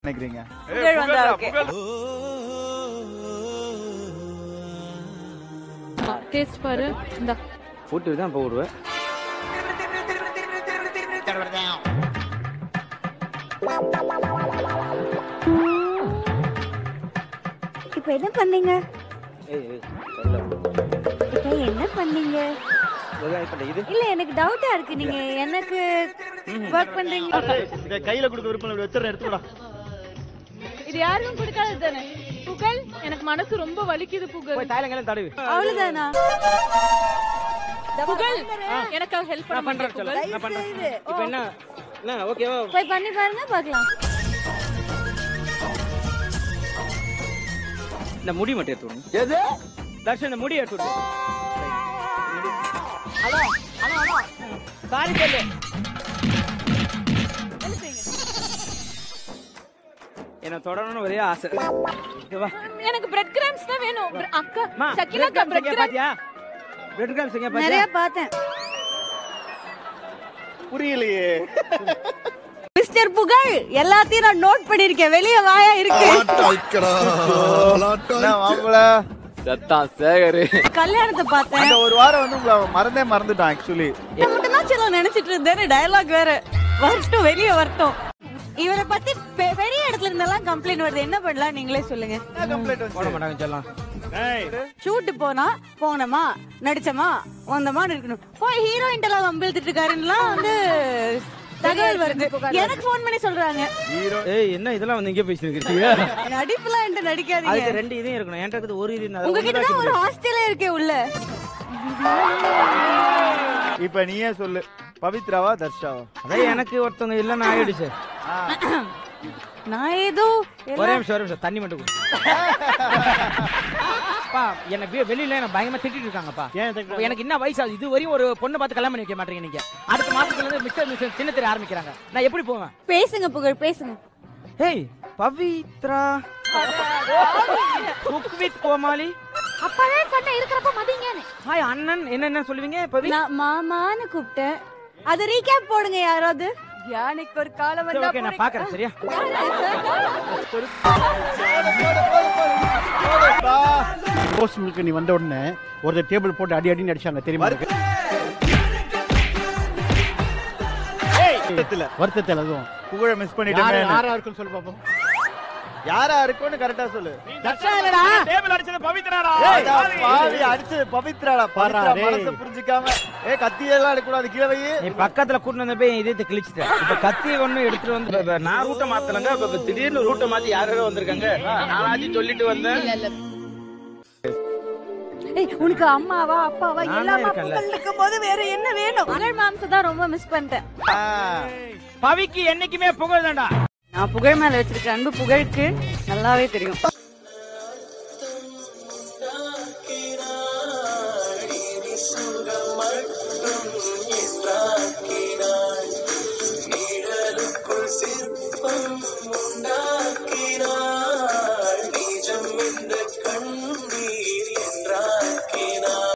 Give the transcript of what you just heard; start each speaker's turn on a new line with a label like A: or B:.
A: நினைக்கிறீங்க
B: புகழ் வந்தா ஓகே
C: டேஸ்ட் பாரு இந்த
D: போட்டு தான் போடுவேன்
B: இப்போ என்ன பண்ணீங்க
D: ஏய் ஏய் சொல்ல
B: இப்போ என்ன பண்ணீங்க
D: வெங்காயம் பண்ண இது
B: இல்ல எனக்கு டவுட்டா இருக்கு நீங்க எனக்கு ஒர்க் பண்றீங்க
A: இதை கையில கொடுக்க விருப்பம் இப்படி வச்சிடறேன் எடுத்துடா
C: இது யாருக்கும் பிடிக்காது தானே புகழ் எனக்கு மனசு ரொம்ப வலிக்குது புகழ்
D: போய் தாயலங்கெல்லாம் தடவி
B: அவ்வளவுதானா
C: புகழ் எனக்காக ஹெல்ப்
D: நான்
C: பண்ண
D: பண்றேன் சொல்ல நான் பண்றேன் இப்போ என்ன என்ன ஓகேவா
B: போய் பண்ணி பாருங்க பார்க்கலாம்
D: இந்த முடி மட்டும் எடுத்து விடுங்க எது தர்ஷன் இந்த முடி எடுத்து விடு சாரி சொல்லு என்ன தொடரணும்னு ஒரே ஆசை இங்க வா
C: எனக்கு பிரெட் கிராம்ஸ் தான் வேணும் Bre- அக்கா
D: மா
C: சக்கினா
D: பிரெட்
C: பிரெட்
D: கிராம்ஸ்
C: கிராம்
D: பாத்தியா பிரெட் கிராம்ஸ் எங்க பாத்தியா
B: நிறைய பார்த்தேன்
A: புரியலையே
B: மிஸ்டர் புகழ் எல்லாத்தையும் நான் நோட் பண்ணிருக்கேன் வெளிய வாயா இருக்கு
A: என்ன மாப்பிள
D: சத்தான் சேகரு
B: கல்யாணத்தை பார்த்தேன்
A: அந்த ஒரு வாரம் வந்து உங்களை மறந்தே மறந்துட்டான் ஆக்சுவலி
B: இதை மட்டும் தான் சொல்ல நினைச்சிட்டு இருந்தேன் டயலாக் வேற வரட்டும் வெளிய வரட்டும் இவரை பத்தி பெ- பெரிய இடத்துல இருந்தெல்லாம் கம்ப்ளைண்ட் வருது என்ன பண்ணலாம் நீங்களே சொல்லுங்க
A: கம்ப்ளைண்ட்
D: போட மாட்டாங்க சொல்லலாம்
B: ஷூட் போனா போனோமா நடிச்சோமா வந்தோமா இருக்கணும் போய் ஹீரோயின் எல்லாம் வம்பிழுத்துட்டு இருக்காருன்னுலாம் வந்து தகவல் வருது எனக்கு ஃபோன் பண்ணி சொல்றாங்க
A: ஹீரோ
D: ஏய் என்ன இதெல்லாம் வந்து இங்கே பேசிட்டு இருக்கீங்க
B: நடிப்புலாம் என்கிட்ட நடிக்காதீங்க
D: அதுக்கு ரெண்டு இதையும் இருக்கணும் என்கிட்ட இருக்குது ஒரு இது நான்
B: உங்ககிட்ட தான் ஒரு ஹாஸ்டலே இருக்கே உள்ள
A: இப்ப நீயே சொல்லு பவித்ராவா தர்ஷாவா
D: அதான் எனக்கு ஒருத்தவங்க இல்லைன்னு ஆயிடுச்சு
B: நான் ஏதோ
D: ஒரே நிமிஷம் ஒரே நிமிஷம் தண்ணி மட்டும் குடி. பா என்ன வெ- வெளியில என்ன பயங்கரமா திட்டிட்டு இருக்காங்கப்பா
A: ஏன்
D: இப்ப எனக்கு என்ன வயசு ஆகுது இது வரையும் ஒரு பொண்ணை பார்த்து கல்யாணம் பண்ணி வைக்க மாட்டீங்க நீங்க அடுத்த மாசத்துல இருந்து மிஸ்டர் மிஸ்டர் சின்ன தெரிய ஆரம்பிக்கிறாங்க நான் எப்படி போவேன்
B: பேசுங்க புகழ் பேசுங்க
D: hey Pavithra cook with Comali
C: அப்பவே சொன்ன இருக்கிறப்ப மதிங்கன்னு
D: ஹாய் அண்ணன் என்னென்ன சொல்லுவீங்க பவி
B: நான் மாமான்னு கூப்பிட்டேன் அது ரீகேப் போடுங்க யாராவது யானைக்கு ஒரு காலம்
D: சரி,
B: வந்தா
D: ஓகே நான் பாக்குறேன் சரியா
E: ரோஸ் மில்க் நீ வந்த உடனே ஒருத்தர் டேபிள் போட்டு அடி அடின்னு அடிச்சாங்க தெரியுமா உனக்கு?
A: வருத்தத்துல
E: வருத்தத்தில் அதுவும்
A: புகழ மிஸ்
E: யாரு
A: பண்ணிட்டேன்
E: யாரா இருக்குன்னு சொல்லு பாப்போம்
A: யாரா இருக்கும்னு கரெக்டா சொல்லு
D: டேபிள் அடிச்சது பவித்ராடா
A: அடா பாவி, அடிச்சது பவித்ராடா பவித்ரா
E: பாரா, டேய்.
A: மனசை புரிஞ்சுக்காம ஏ கத்தியெல்லாம் எடுக்கக்கூடாது கீழே வை
D: நீ பக்கத்துல கூட்டு வந்த போய் இதயத்தை கிழிச்சிட்டேன் இப்ப கத்தி ஒண்ணு எடுத்துட்டு வந்து இப்ப நான் ரூட்டை மாத்தலங்க இப்ப திடீர்னு ரூட்டை மாத்தி யாரோ வந்திருக்காங்க நானாச்சும் சொல்லிட்டு வந்தேன்
B: ஏய், உனக்கு அம்மாவா அப்பாவா
D: நான்
B: எல்லாமா
D: இருக்கேன்ல.
B: புகழ் இருக்கும் போது வேற என்ன வேணும் புகழ் மாம்ச தான் ரொம்ப மிஸ் பண்ணிட்டேன்
A: ஆ.
D: பவிக்கு என்னைக்குமே புகழ் தான்டா
B: நான் புகழ் மேல வச்சிருக்க அன்பு புகழுக்கு நல்லாவே தெரியும்